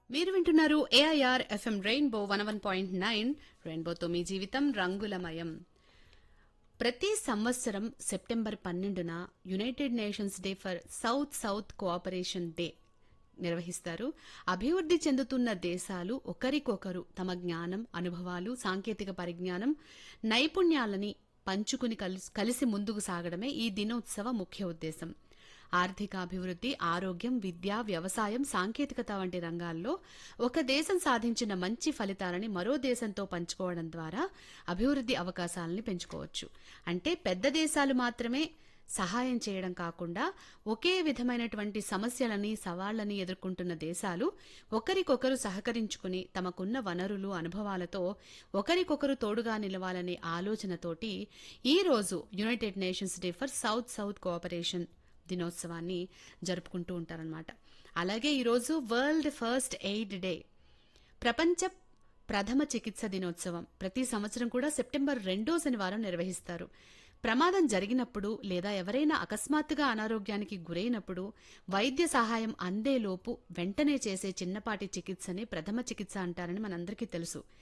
మీరు వింటున్నారు AIR FM rainbow one one point nine రెయిన్బోతో మీ జీవితం రంగులమయం ప్రతి సంవత్సరం సెప్టెంబర్ పన్నెండున United Nations day for south south cooperation day నిర్వహిస్తారు అభివృద్ధి చెందుతున్న దేశాలు ఒకరికొకరు తమ జ్ఞానం అనుభవాలు సాంకేతిక పరిజ్ఞానం నైపుణ్యాలని పంచుకుని కలిసి కలిసి ముందుకు సాగడమే ఈ దినోత్సవ ముఖ్య ఉద్దేశం ఆర్థికాభివృద్ధి ఆరోగ్యం విద్య వ్యవసాయం సాంకేతికత వంటి రంగాల్లో ఒక దేశం సాధించిన మంచి ఫలితాలని మరో దేశంతో పంచుకోవడం ద్వారా అభివృద్ధి అవకాశాలని పెంచుకోవచ్చు అంటే పెద్ద దేశాలు మాత్రమే సహాయం చేయడం కాకుండా ఒకే విధమైనటువంటి సమస్యలని సవాళ్లని ఎదుర్కొంటున్న దేశాలు ఒకరికొకరు సహకరించుకుని తమకున్న వనరులు అనుభవాలతో ఒకరికొకరు తోడుగా నిలవాలనే ఆలోచనతోటి ఈ రోజు United Nations day for south south cooperation దినోత్సవాన్ని జరుపుకుంటూ ఉంటారనమాట అలాగే ఈరోజు వరల్డ్ ఫస్ట్ ఎయిడ్ డే ప్రపంచ ప్రథమ చికిత్స దినోత్సవం ప్రతి సంవత్సరం కూడా సెప్టెంబర్ రెండో శనివారం నిర్వహిస్తారు ప్రమాదం జరిగినప్పుడు లేదా ఎవరైనా అకస్మాత్తుగా అనారోగ్యానికి గురైనప్పుడు వైద్య సహాయం అందేలోపు వెంటనే చేసే చిన్నపాటి చికిత్సని ప్రథమ చికిత్స అంటారని మనందరికీ తెలుసు